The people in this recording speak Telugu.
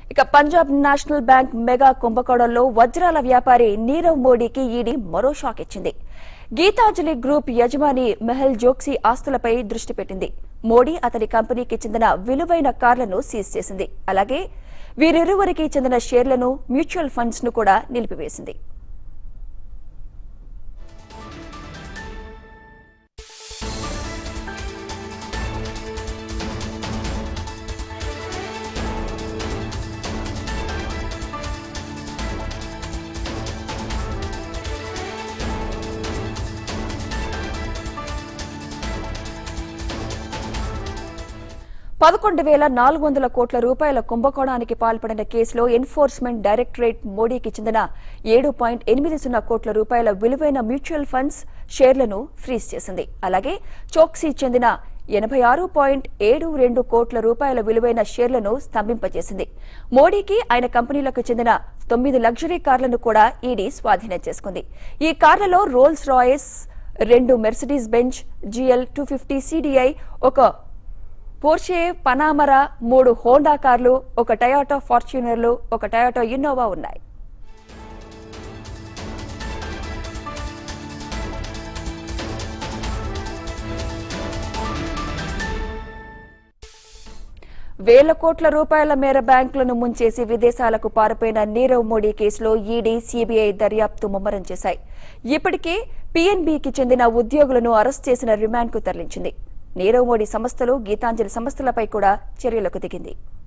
ఇక పంజాబ్ నేషనల్ బ్యాంక్ మెగా కుంభకోణంలో వజ్రాల వ్యాపారి నీరవ్ మోడీకి ఈడీ మరో షాక్ ఇచ్చింది గీతాంజలి గ్రూప్ యజమాని మెహల్ జోక్సీ ఆస్తులపై దృష్టి పెట్టింది మోడీ అతని కంపెనీకి చెందిన విలువైన కార్లను సీజ్ చేసింది అలాగే వీరిరువురికి చెందిన షేర్లను మ్యూచువల్ ఫండ్స్ ను కూడా నిలిపివేసింది పదకొండు వేల నాలుగు వందల కోట్ల రూపాయల కుంభకోణానికి పాల్పడిన కేసులో ఎన్ఫోర్స్మెంట్ డైరెక్టరేట్ మోడీకి చెందిన ఏడు పాయింట్ ఎనిమిది సున్నా కోట్ల రూపాయల విలువైన మ్యూచువల్ ఫండ్స్ షేర్లను ఫ్రీజ్ చేసింది అలాగే చోక్సీ చెందిన ఎనభై ఆరు పాయింట్ ఏడు రెండు కోట్ల రూపాయల విలువైన షేర్లను స్తంభింపజేసింది మోడీకి ఆయన కంపెనీలకు చెందిన తొమ్మిది లగ్జరీ కార్లను కూడా ఈడీ స్వాధీనం చేసుకుంది ఈ కార్లలో రోల్స్ రాయస్ రెండు Mercedes Benz GL two fifty CDI ఒక పోర్షే పనామరా మూడు హోండా కార్లు ఒక టయోటా ఫార్చ్యూనర్లు ఒక టయోటా ఇన్నోవా ఉన్నాయి వేల కోట్ల రూపాయల మేర బ్యాంకులను ముంచేసి విదేశాలకు పారిపోయిన నీరవ్ మోడీ కేసులో ఈడీ సీబీఐ దర్యాప్తు ముమ్మరం చేశాయి ఇప్పటికే పీఎన్బీకి చెందిన ఉద్యోగులను అరెస్ట్ చేసిన రిమాండ్కు తరలించింది నీరవ్ మోడీ సంస్థలు గీతాంజలి సంస్థలపై కూడా చర్యలకు దిగింది